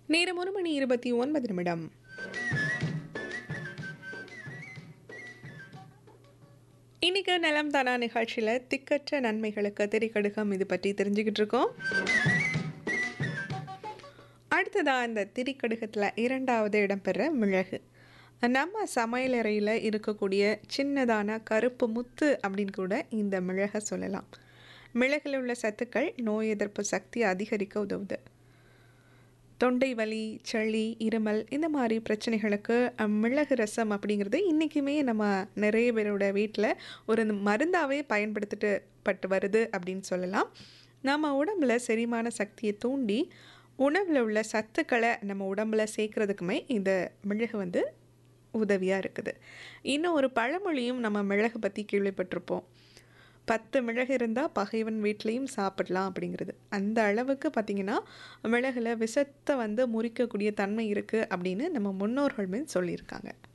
நேரம் ஒரு மணி இருபத்தி ஒன்பது நிமிடம் இன்னைக்கு நலம் தானா நிகழ்ச்சியில் திக்கற்ற நன்மைகளுக்கு திரிக்கடுகம் இது பற்றி தெரிஞ்சுக்கிட்டு இருக்கோம் அடுத்ததாக இந்த திரிக்கடுகத்தில் இரண்டாவது இடம்பெற மிளகு நம்ம சமையலறையில் இருக்கக்கூடிய சின்னதான கருப்பு முத்து அப்படின்னு கூட இந்த மிளகை சொல்லலாம் மிளகில் உள்ள சத்துக்கள் நோய் எதிர்ப்பு சக்தி அதிகரிக்க உதவுது தொண்டை வலி சளி இருமல் இந்த மாதிரி பிரச்சனைகளுக்கு அஹ், மிளகு ரசம் அப்படிங்கிறது இன்றைக்குமே நம்ம நிறைய பேரோட வீட்டில் ஒரு மருந்தாகவே பயன்படுத்திட்டு பட்டு வருது அப்படின்னு சொல்லலாம் நம்ம உடம்புல செரிமான சக்தியை தூண்டி உணவில் உள்ள சத்துக்களை நம்ம உடம்புல சேர்க்கறதுக்குமே இந்த மிளகு வந்து உதவியாக இருக்குது இன்னும் ஒரு பழமொழியும் நம்ம மிளகு பற்றி கேள்விப்பட்டிருப்போம் பத்து மிளகு இருந்தால் பகைவன் வீட்லேயும் சாப்பிடலாம் அப்படிங்கிறது அந்த அளவுக்கு பார்த்திங்கன்னா மிளகுல விஷத்தை வந்து முறிக்கக்கூடிய தன்மை இருக்குது அப்படின்னு நம்ம முன்னோர்களுமே சொல்லியிருக்காங்க